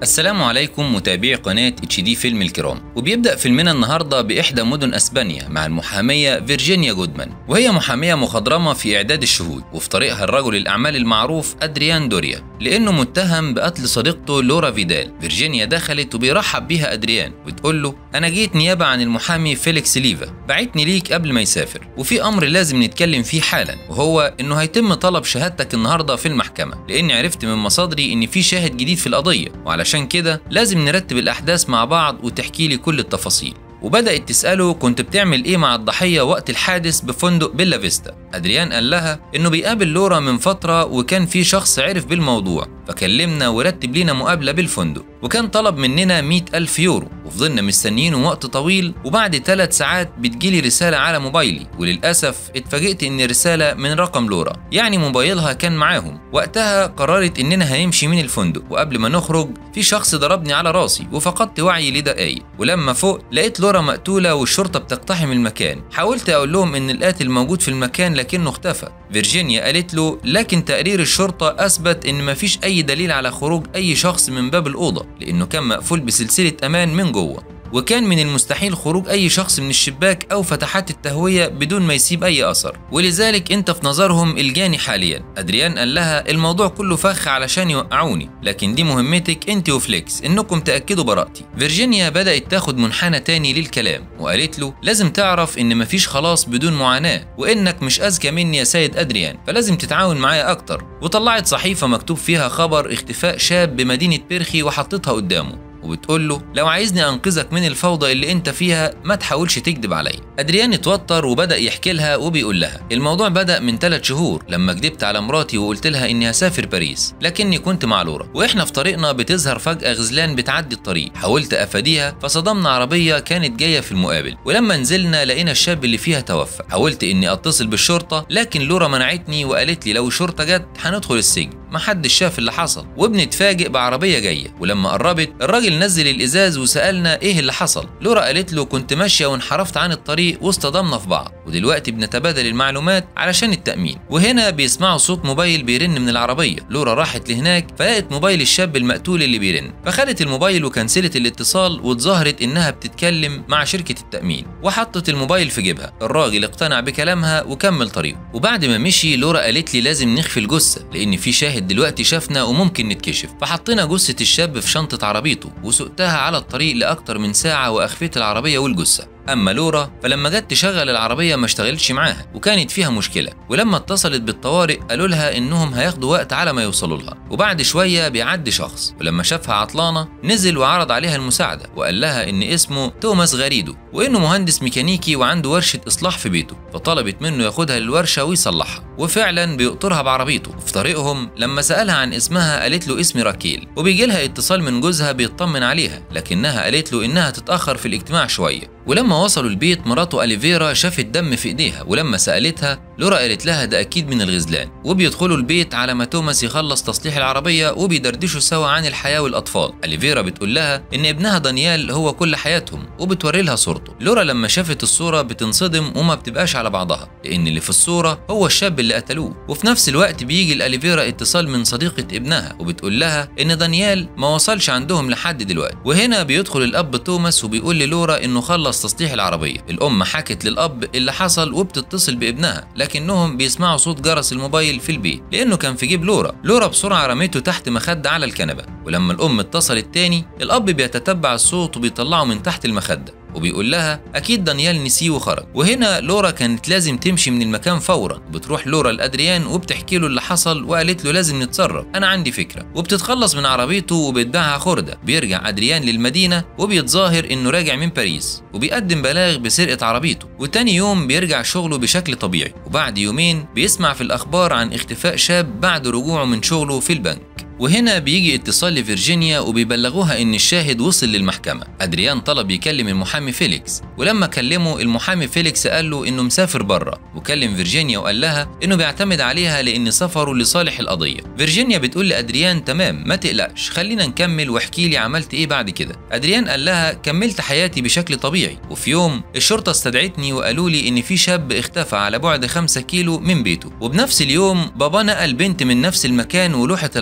السلام عليكم متابعي قناة اتش دي فيلم الكرام وبيبدأ فيلمنا النهاردة بإحدى مدن أسبانيا مع المحامية فيرجينيا جودمان وهي محامية مخضرمة في إعداد الشهود وفي طريقها الرجل الأعمال المعروف أدريان دوريا لأنه متهم بقتل صديقته لورا فيدال فيرجينيا دخلت وبيرحب بيها أدريان وتقول له أنا جيت نيابة عن المحامي فيليكس ليفا بعتني ليك قبل ما يسافر وفي أمر لازم نتكلم فيه حالا وهو إنه هيتم طلب شهادتك النهاردة في المحكمة لأني عرفت من مصادري إن في شاهد جديد في القضية وعلشان كده لازم نرتب الأحداث مع بعض وتحكي لي كل التفاصيل وبدأت تسأله كنت بتعمل إيه مع الضحية وقت الحادث بفندق بيلا فيستا أدريان قال لها إنه بيقابل لورا من فترة وكان في شخص عرف بالموضوع فكلمنا ورتب لينا مقابلة بالفندق وكان طلب مننا مئة ألف يورو وفضلنا مستنيينه وقت طويل وبعد ثلاث ساعات بتجيلي رسالة على موبايلي وللأسف اتفاجئت إن الرسالة من رقم لورا يعني موبايلها كان معاهم وقتها قررت إننا هنمشي من الفندق وقبل ما نخرج في شخص ضربني على راسي وفقدت وعي لدقايق ولما فوق لقيت لورا مقتولة والشرطة بتقتحم المكان حاولت أقول لهم إن القاتل موجود في المكان لكنه اختفى فيرجينيا قالت له لكن تقرير الشرطة أثبت إن مفيش أي دليل على خروج أي شخص من باب الأوضة لأنه كان مقفول بسلسلة أمان من جوه وكان من المستحيل خروج أي شخص من الشباك أو فتحات التهوية بدون ما يسيب أي أثر ولذلك أنت في نظرهم الجاني حاليا أدريان قال لها الموضوع كله فخ علشان يوقعوني لكن دي مهمتك أنت وفليكس إنكم تأكدوا براءتي فيرجينيا بدأت تاخد منحنى تاني للكلام وقالت له لازم تعرف إن مفيش خلاص بدون معاناة وإنك مش أذكى مني يا سيد أدريان فلازم تتعاون معايا أكتر وطلعت صحيفة مكتوب فيها خبر اختفاء شاب بمدينة بيرخي وحطتها قدامه وبتقول له لو عايزني انقذك من الفوضى اللي انت فيها ما تحاولش تكذب عليا ادريان اتوتر وبدا يحكي لها وبيقول لها الموضوع بدا من ثلاث شهور لما كدبت على مراتي وقلت لها اني هسافر باريس لكني كنت مع لورا واحنا في طريقنا بتظهر فجاه غزلان بتعدي الطريق حاولت افاديها فصدمنا عربيه كانت جايه في المقابل ولما نزلنا لقينا الشاب اللي فيها توفى حاولت اني اتصل بالشرطه لكن لورا منعتني وقالت لي لو الشرطه جت هندخل السجن محدش شاف اللي حصل وبنتفاجئ بعربيه جايه ولما قربت الراجل نزل الازاز وسالنا ايه اللي حصل لورا قالت له كنت ماشيه وانحرفت عن الطريق واصطدمنا في بعض ودلوقتي بنتبادل المعلومات علشان التامين وهنا بيسمعوا صوت موبايل بيرن من العربيه لورا راحت لهناك فلقت موبايل الشاب المقتول اللي بيرن فخدت الموبايل وكنسلت الاتصال واتظاهرت انها بتتكلم مع شركه التامين وحطت الموبايل في جيبها الراجل اقتنع بكلامها وكمل طريقه وبعد ما مشي لورا قالت لي لازم نخفي الجثه لان في شاهد دلوقتي شافنا وممكن نتكشف فحطينا جثه الشاب في شنطه عربيته وسقتها على الطريق لأكتر من ساعة وأخفيت العربية والجثة أما لورا فلما جت تشغل العربية ما اشتغلتش معاها وكانت فيها مشكلة ولما اتصلت بالطوارئ قالوا لها إنهم هياخدوا وقت على ما يوصلوا لها وبعد شوية بيعدي شخص ولما شافها عطلانة نزل وعرض عليها المساعدة وقال لها إن اسمه توماس غريدو وإنه مهندس ميكانيكي وعنده ورشة إصلاح في بيته فطلبت منه ياخدها للورشة ويصلحها وفعلا بيقطرها بعربيته في طريقهم لما سألها عن اسمها قالت له اسمي راكيل وبيجي لها اتصال من جوزها بيطمن عليها لكنها قالت له إنها تتأخر في الاجتماع شوية ولما وصلوا البيت مراته أليفيرا شافت دم في إيديها ولما سألتها لورا قالت لها ده أكيد من الغزلان وبيدخلوا البيت على ما توماس يخلص تصليح العربية وبيدردشوا سوا عن الحياة والأطفال أليفيرا بتقول لها إن ابنها دانيال هو كل حياتهم وبتوري لها صورته لورا لما شافت الصورة بتنصدم وما بتبقاش على بعضها لأن اللي في الصورة هو الشاب اللي قتلوه وفي نفس الوقت بيجي لأليفيرا اتصال من صديقة ابنها وبتقول لها إن دانيال ما وصلش عندهم لحد دلوقتي وهنا بيدخل الأب توماس وبيقول للورا إنه خلص تصليح العربية الأم حكت للأب اللي حصل وبتتصل بابنها لكنهم بيسمعوا صوت جرس الموبايل في البيت لأنه كان في جيب لورا لورا بسرعة رميته تحت مخدة على الكنبة ولما الأم اتصلت تاني الأب بيتتبع الصوت وبيطلعه من تحت المخدة وبيقول لها اكيد دانيال نسيه وخرج وهنا لورا كانت لازم تمشي من المكان فورا بتروح لورا لادريان وبتحكي له اللي حصل وقالت له لازم نتصرف انا عندي فكره وبتتخلص من عربيته وبتبيعها خرده بيرجع ادريان للمدينه وبيتظاهر انه راجع من باريس وبيقدم بلاغ بسرقه عربيته وتاني يوم بيرجع شغله بشكل طبيعي وبعد يومين بيسمع في الاخبار عن اختفاء شاب بعد رجوعه من شغله في البنك وهنا بيجي اتصال لفيرجينيا وبيبلغوها ان الشاهد وصل للمحكمة ادريان طلب يكلم المحامي فيليكس ولما كلمه المحامي فيليكس قال له انه مسافر بره وكلم فيرجينيا وقال لها انه بيعتمد عليها لان سفره لصالح القضية فيرجينيا بتقول لادريان تمام ما تقلقش خلينا نكمل واحكي لي عملت ايه بعد كده ادريان قال لها كملت حياتي بشكل طبيعي وفي يوم الشرطة استدعتني وقالوا لي ان في شاب اختفى على بعد 5 كيلو من بيته وبنفس اليوم بابا نقل بنت من نفس المكان ولوحة العربية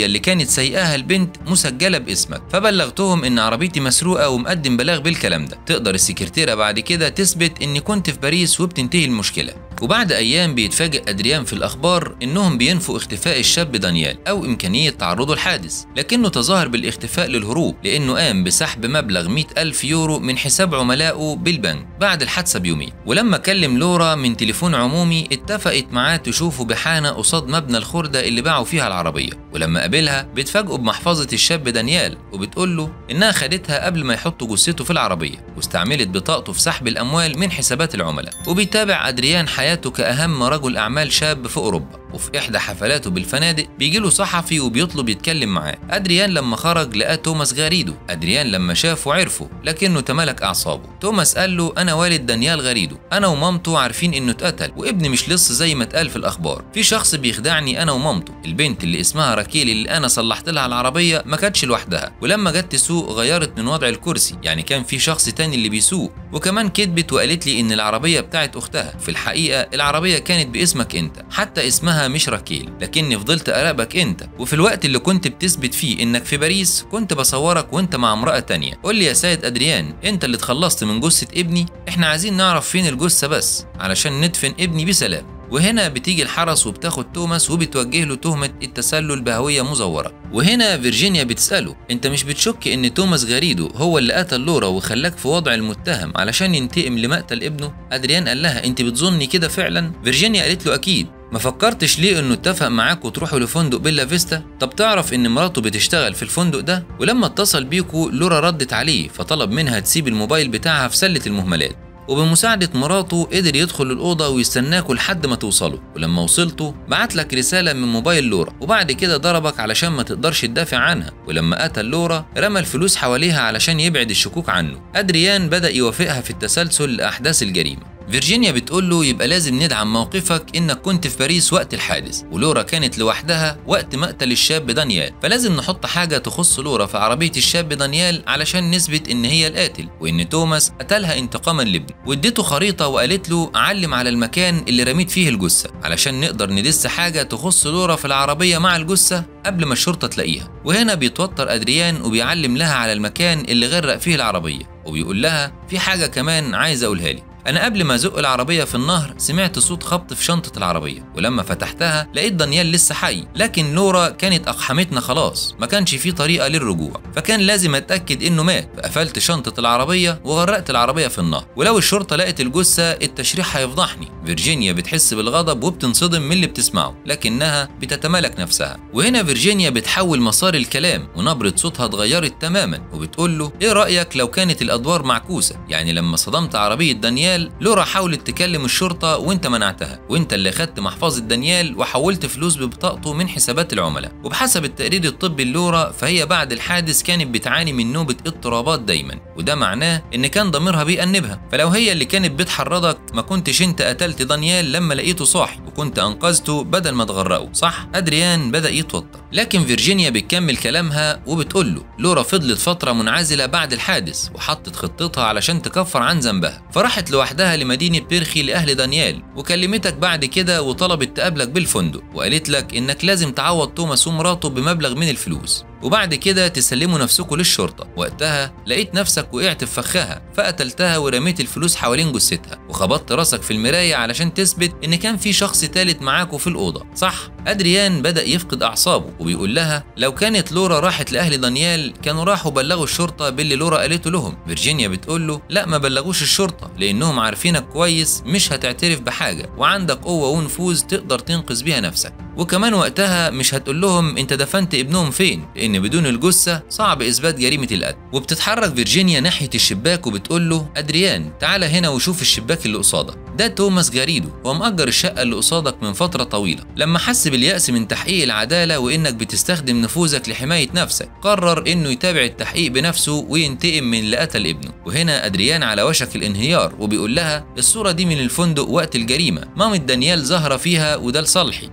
اللي كانت سايقاها البنت مسجله باسمك فبلغتهم ان عربيتي مسروقه ومقدم بلاغ بالكلام ده تقدر السكرتيره بعد كده تثبت اني كنت في باريس وبتنتهي المشكله وبعد ايام بيتفاجئ ادريان في الاخبار انهم بينفوا اختفاء الشاب دانيال او امكانيه تعرضه لحادث لكنه تظاهر بالاختفاء للهروب لانه قام بسحب مبلغ 100 الف يورو من حساب عملائه بالبنك بعد الحادثه بيومين ولما كلم لورا من تليفون عمومي اتفقت معاه تشوفه بحانه قصاد مبنى الخرده اللي باعوا فيها العربيه ولما قابلها بتفاجئه بمحفظه الشاب دانيال وبتقول له انها خدتها قبل ما يحطوا جثته في العربيه واستعملت بطاقته في سحب الاموال من حسابات العملاء وبيتابع ادريان حياته كاهم رجل اعمال شاب في اوروبا وفي احدى حفلاته بالفنادق بيجي له صحفي وبيطلب يتكلم معاه ادريان لما خرج لقى توماس غاريدو ادريان لما شافه عرفه لكنه تملك اعصابه توماس قال له انا والد دانيال غاريدو انا ومامته عارفين انه اتقتل وابني مش لص زي ما اتقال في الاخبار في شخص بيخدعني انا ومامته البنت اللي اسمها راكيل اللي انا صلحت لها العربيه ما كانتش لوحدها ولما جت تسوق غيرت من وضع الكرسي يعني كان في شخص تاني اللي بيسوق وكمان كدبت وقالت لي ان العربيه بتاعت اختها في الحقيقه العربيه كانت باسمك انت حتى اسمها مش راكيل لكني فضلت اراقبك انت وفي الوقت اللي كنت بتثبت فيه انك في باريس كنت بصورك وانت مع امراه تانية قول لي يا سيد ادريان انت اللي اتخلصت من جثه ابني احنا عايزين نعرف فين الجثه بس علشان ندفن ابني بسلام وهنا بتيجي الحرس وبتاخد توماس وبتوجه له تهمة التسلل بهوية مزورة وهنا فيرجينيا بتسأله انت مش بتشك ان توماس غاريدو هو اللي قتل لورا وخلاك في وضع المتهم علشان ينتقم لمقتل ابنه ادريان قال لها انت بتظني كده فعلا فيرجينيا قالت له اكيد ما فكرتش ليه انه اتفق معاك وتروحوا لفندق بيلا فيستا طب تعرف ان مراته بتشتغل في الفندق ده ولما اتصل بيكوا لورا ردت عليه فطلب منها تسيب الموبايل بتاعها في سلة المهملات وبمساعدة مراته قدر يدخل الأوضة ويستناكوا لحد ما توصلوا ولما وصلتوا بعت لك رسالة من موبايل لورا وبعد كده ضربك علشان ما تقدرش تدافع عنها ولما قتل لورا رمى الفلوس حواليها علشان يبعد الشكوك عنه أدريان بدأ يوافقها في التسلسل لأحداث الجريمة فيرجينيا بتقول له يبقى لازم ندعم موقفك انك كنت في باريس وقت الحادث ولورا كانت لوحدها وقت مقتل الشاب دانيال فلازم نحط حاجه تخص لورا في عربيه الشاب دانيال علشان نثبت ان هي القاتل وان توماس قتلها انتقاما لابنه واديته خريطه وقالت له علم على المكان اللي رميت فيه الجثه علشان نقدر ندس حاجه تخص لورا في العربيه مع الجثه قبل ما الشرطه تلاقيها وهنا بيتوتر ادريان وبيعلم لها على المكان اللي غرق فيه العربيه وبيقول لها في حاجه كمان عايز اقولها لك أنا قبل ما أزق العربية في النهر سمعت صوت خبط في شنطة العربية ولما فتحتها لقيت دانيال لسه حي لكن لورا كانت أقحمتنا خلاص ما كانش في طريقة للرجوع فكان لازم أتأكد إنه مات فقفلت شنطة العربية وغرقت العربية في النهر ولو الشرطة لقت الجثة التشريح هيفضحني فيرجينيا بتحس بالغضب وبتنصدم من اللي بتسمعه لكنها بتتمالك نفسها وهنا فيرجينيا بتحول مسار الكلام ونبرة صوتها اتغيرت تماما وبتقول له إيه رأيك لو كانت الأدوار معكوسة يعني لما صدمت عربية دانيال دانيال لورا حاولت تكلم الشرطة وانت منعتها وانت اللي خدت محفظة دانيال وحولت فلوس ببطاقته من حسابات العملاء وبحسب التقرير الطبي لورا فهي بعد الحادث كانت بتعاني من نوبة اضطرابات دايما وده معناه ان كان ضميرها بيأنبها فلو هي اللي كانت بتحرضك ما كنتش انت قتلت دانيال لما لقيته صاحي وكنت انقذته بدل ما تغرقه صح ادريان بدأ يتوتر لكن فيرجينيا بتكمل كلامها وبتقول له لورا فضلت فترة منعزلة بعد الحادث وحطت خطتها علشان تكفر عن ذنبها فراحت لوحدها لمدينة بيرخي لأهل دانيال وكلمتك بعد كده وطلبت تقابلك بالفندق وقالت لك إنك لازم تعوض توماس ومراته بمبلغ من الفلوس وبعد كده تسلموا نفسكم للشرطة وقتها لقيت نفسك وقعت في فخها فقتلتها ورميت الفلوس حوالين جثتها وخبطت راسك في المراية علشان تثبت ان كان في شخص تالت معاكوا في الأوضة صح أدريان بدأ يفقد أعصابه وبيقول لها لو كانت لورا راحت لأهل دانيال كانوا راحوا بلغوا الشرطة باللي لورا قالته لهم فيرجينيا بتقول له لا ما بلغوش الشرطة لأنهم عارفينك كويس مش هتعترف بحاجة وعندك قوة ونفوذ تقدر تنقذ بيها نفسك وكمان وقتها مش هتقول لهم انت دفنت ابنهم فين لان بدون الجثه صعب اثبات جريمه القتل وبتتحرك فيرجينيا ناحيه الشباك وبتقول له ادريان تعالى هنا وشوف الشباك اللي قصادك ده توماس جاريدو هو مأجر الشقه اللي قصادك من فتره طويله لما حس باليأس من تحقيق العداله وانك بتستخدم نفوذك لحمايه نفسك قرر انه يتابع التحقيق بنفسه وينتقم من اللي قتل ابنه وهنا ادريان على وشك الانهيار وبيقول لها الصوره دي من الفندق وقت الجريمه مامة دانيال ظاهره فيها وده لصالحي لكن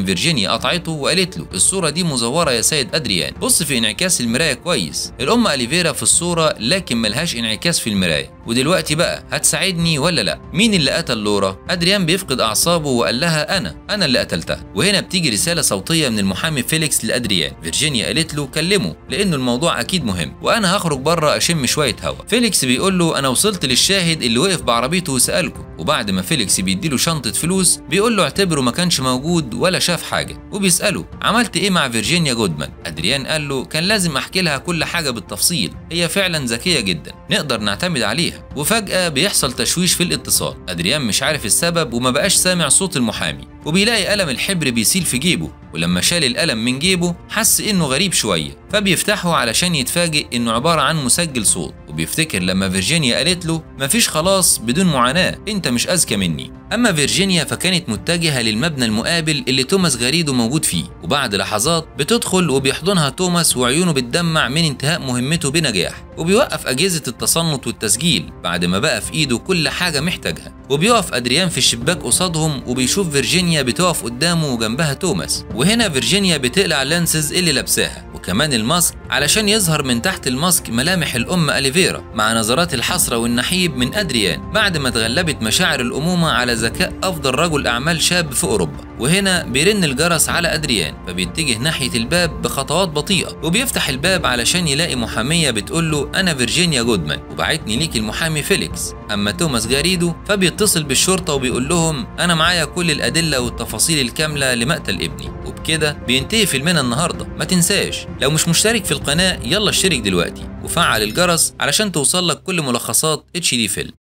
فيرجينيا قطعته وقالت له الصوره دي مزوره يا سيد ادريان بص في انعكاس المرايه كويس الام اليفيرا في الصوره لكن ملهاش انعكاس في المرايه ودلوقتي بقى هتساعدني ولا لا مين اللي قتل لورا ادريان بيفقد اعصابه وقال لها انا انا اللي قتلتها وهنا بتيجي رساله صوتيه من المحامي فيليكس لادريان فيرجينيا قالت له كلمه لانه الموضوع اكيد مهم وانا هخرج بره اشم شويه هوا فيليكس بيقول له انا وصلت للشاهد اللي وقف بعربيته وسالكم وبعد ما فيليكس بيديله شنطه فلوس بيقول له اعتبره ما كانش موجود ولا شاف حاجه وبيساله عملت ايه مع فيرجينيا جودمان ادريان قال له كان لازم احكي لها كل حاجه بالتفصيل هي فعلا ذكيه جدا نقدر نعتمد عليها وفجاه بيحصل تشويش في الاتصال ادريان مش عارف السبب وما بقاش سامع صوت المحامي وبيلاقي قلم الحبر بيسيل في جيبه ولما شال القلم من جيبه حس انه غريب شويه فبيفتحه علشان يتفاجئ انه عباره عن مسجل صوت وبيفتكر لما فيرجينيا قالت له مفيش خلاص بدون معاناه انت مش اذكى مني اما فيرجينيا فكانت متجهه للمبنى المقابل اللي توماس غريدو موجود فيه وبعد لحظات بتدخل وبيحضنها توماس وعيونه بتدمع من انتهاء مهمته بنجاح وبيوقف اجهزه التصنت والتسجيل بعد ما بقى في ايده كل حاجه محتاجها وبيقف ادريان في الشباك قصادهم وبيشوف فيرجينيا بتقف قدامه وجنبها توماس وهنا فيرجينيا بتقلع اللانسز اللي لابساها وكمان الماسك علشان يظهر من تحت الماسك ملامح الام اليفيرا مع نظرات الحسره والنحيب من ادريان بعد ما اتغلبت مشاعر الامومه على ذكاء افضل رجل اعمال شاب في اوروبا وهنا بيرن الجرس على ادريان فبيتجه ناحيه الباب بخطوات بطيئه وبيفتح الباب علشان يلاقي محاميه بتقول له انا فيرجينيا جودمان وبعتني ليك المحامي فيليكس اما توماس جاريدو فبيتصل بالشرطه وبيقول لهم انا معايا كل الادله والتفاصيل الكامله لمقتل ابني وبكده بينتهي فيلمنا النهارده ما تنساش لو مش مشترك في القناه يلا اشترك دلوقتي وفعل الجرس علشان توصل لك كل ملخصات اتش دي فيلم